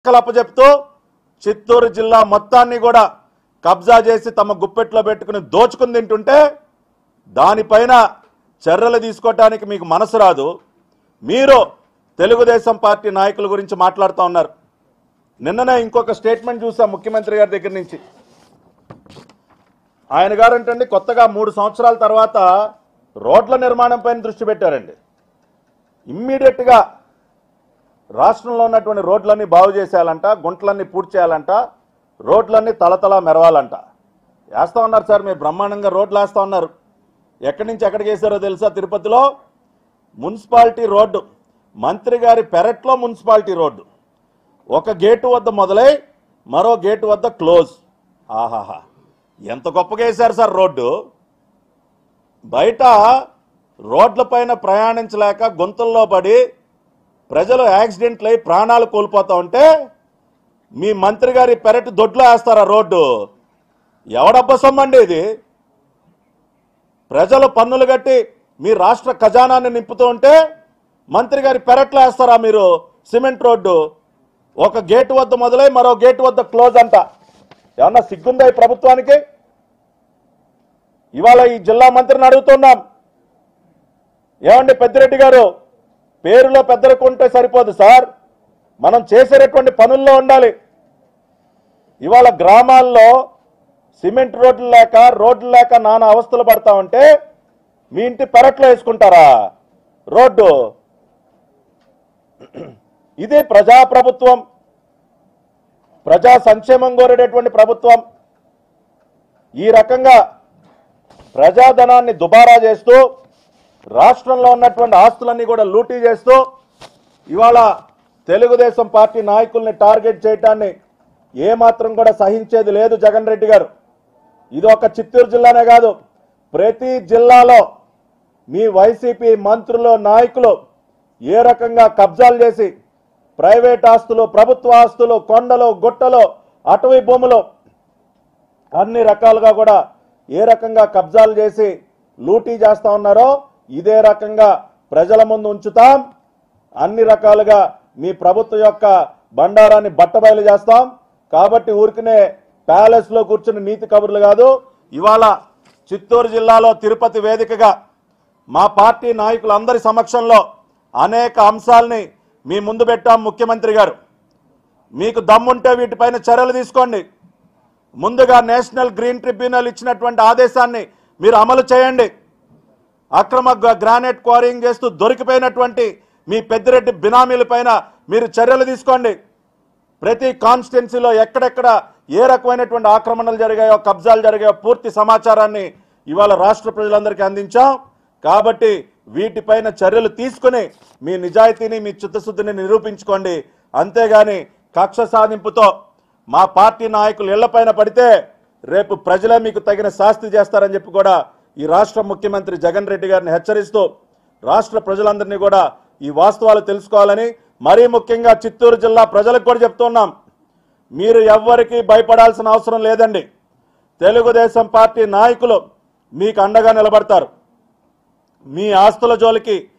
కలప చెప్తూ చిత్తూరు జిల్లా మొత్తాన్ని కూడా కబ్జా చేసి తమ గుప్పెట్లో పెట్టుకుని దోచుకుని తింటుంటే దానిపైన చర్యలు తీసుకోవటానికి మీకు మనసు రాదు మీరు తెలుగుదేశం పార్టీ నాయకుల గురించి మాట్లాడుతూ ఉన్నారు నిన్ననే ఇంకొక స్టేట్మెంట్ చూసాం ముఖ్యమంత్రి గారి దగ్గర నుంచి ఆయన గారు అంటే కొత్తగా మూడు సంవత్సరాల తర్వాత రోడ్ల నిర్మాణం పైన దృష్టి పెట్టారండి ఇమ్మీడియట్గా రాష్ట్రంలో ఉన్నటువంటి రోడ్లన్నీ బాగు చేసేయాలంట గుంటలన్నీ పూర్తి చేయాలంట రోడ్లన్నీ తలతల మెరవాలంట వేస్తా ఉన్నారు సార్ మీరు బ్రహ్మాండంగా రోడ్లు వేస్తా ఉన్నారు ఎక్కడి నుంచి ఎక్కడికి వేసారో తెలుసా తిరుపతిలో మున్సిపాలిటీ రోడ్డు మంత్రి గారి పెరట్లో మున్సిపాలిటీ రోడ్డు ఒక గేటు వద్ద మొదలై మరో గేటు వద్ద క్లోజ్ ఆహాహా ఎంత గొప్పగా వేశారు సార్ రోడ్డు బయట రోడ్లపైన ప్రయాణించలేక గొంతుల్లో పడి ప్రజలు యాక్సిడెంట్లు అయి ప్రాణాలు కోల్పోతా ఉంటే మీ మంత్రి గారి పెరటి దొడ్లో వేస్తారా రోడ్డు ఎవడబ్బ సొమ్మండి ఇది ప్రజలు పన్నులు కట్టి మీ రాష్ట్ర ఖజానాన్ని నింపుతూ ఉంటే మంత్రి గారి పెరట్లో వేస్తారా మీరు సిమెంట్ రోడ్డు ఒక గేటు వద్ద మొదలై మరో గేటు వద్ద క్లోజ్ అంట ఏమన్నా సిగ్గుందా ఈ ప్రభుత్వానికి ఇవాళ ఈ జిల్లా మంత్రిని అడుగుతున్నాం ఏమండి పెద్దిరెడ్డి గారు పేరులో పెద్దరకుంటే సరిపోదు సార్ మనం చేసేటటువంటి పనుల్లో ఉండాలి ఇవాళ గ్రామాల్లో సిమెంట్ రోడ్లు లేక రోడ్లు లేక నానా అవస్థలు పడతా ఉంటే మీ ఇంటి పెరట్లో వేసుకుంటారా రోడ్డు ఇది ప్రజాప్రభుత్వం ప్రజా సంక్షేమం కోరేటటువంటి ప్రభుత్వం ఈ రకంగా ప్రజాధనాన్ని దుబారా చేస్తూ రాష్ట్రంలో ఉన్నటువంటి ఆస్తులన్నీ కూడా లూటీ చేస్తూ ఇవాళ తెలుగుదేశం పార్టీ నాయకుల్ని టార్గెట్ చేయటాన్ని ఏమాత్రం కూడా సహించేది లేదు జగన్ రెడ్డి గారు ఇది ఒక చిత్తూరు జిల్లానే కాదు ప్రతి జిల్లాలో మీ వైసీపీ మంత్రులు నాయకులు ఏ రకంగా కబ్జాలు చేసి ప్రైవేట్ ఆస్తులు ప్రభుత్వ ఆస్తులు కొండలు గుట్టలు అటవీ భూములు అన్ని రకాలుగా కూడా ఏ రకంగా కబ్జాలు చేసి లూటీ చేస్తా ఉన్నారో ఇదే రకంగా ప్రజల ముందు ఉంచుతాం అన్ని రకాలుగా మీ ప్రభుత్వం యొక్క బండారాన్ని బట్టబయలు చేస్తాం కాబట్టి ఊరికనే ప్యాలెస్ లో కూర్చుని నీతి కబుర్లు కాదు ఇవాళ చిత్తూరు జిల్లాలో తిరుపతి వేదికగా మా పార్టీ నాయకులందరి సమక్షంలో అనేక అంశాల్ని మీ ముందు పెట్టాం ముఖ్యమంత్రి గారు మీకు దమ్ముంటే వీటిపైన చర్యలు తీసుకోండి ముందుగా నేషనల్ గ్రీన్ ట్రిబ్యునల్ ఇచ్చినటువంటి ఆదేశాన్ని మీరు అమలు చేయండి అక్రమ గ- గ్రానైట్ క్వారింగ్ చేస్తూ దొరికిపోయినటువంటి మీ పెద్దిరెడ్డి బినామీల పైన మీరు చర్యలు తీసుకోండి ప్రతి కాన్స్టిట్యున్సీలో ఎక్కడెక్కడ ఏ రకమైనటువంటి ఆక్రమణలు జరిగాయో కబ్జాలు జరిగాయో పూర్తి సమాచారాన్ని ఇవాళ రాష్ట్ర ప్రజలందరికీ అందించాం కాబట్టి వీటిపైన చర్యలు తీసుకుని మీ నిజాయితీని మీ చిత్తశుద్ధిని నిరూపించుకోండి అంతేగాని కక్ష సాధింపుతో మా పార్టీ నాయకులు ఇళ్లపైన పడితే రేపు ప్రజలే మీకు తగిన శాస్తి చేస్తారని చెప్పి కూడా ఈ రాష్ట్ర ముఖ్యమంత్రి జగన్ రెడ్డి గారిని హెచ్చరిస్తూ రాష్ట్ర ప్రజలందరినీ కూడా ఈ వాస్తవాలు తెలుసుకోవాలని మరీ ముఖ్యంగా చిత్తూరు జిల్లా ప్రజలకు కూడా చెప్తున్నాం మీరు ఎవ్వరికీ భయపడాల్సిన అవసరం లేదండి తెలుగుదేశం పార్టీ నాయకులు మీకు అండగా నిలబడతారు మీ ఆస్తుల జోలికి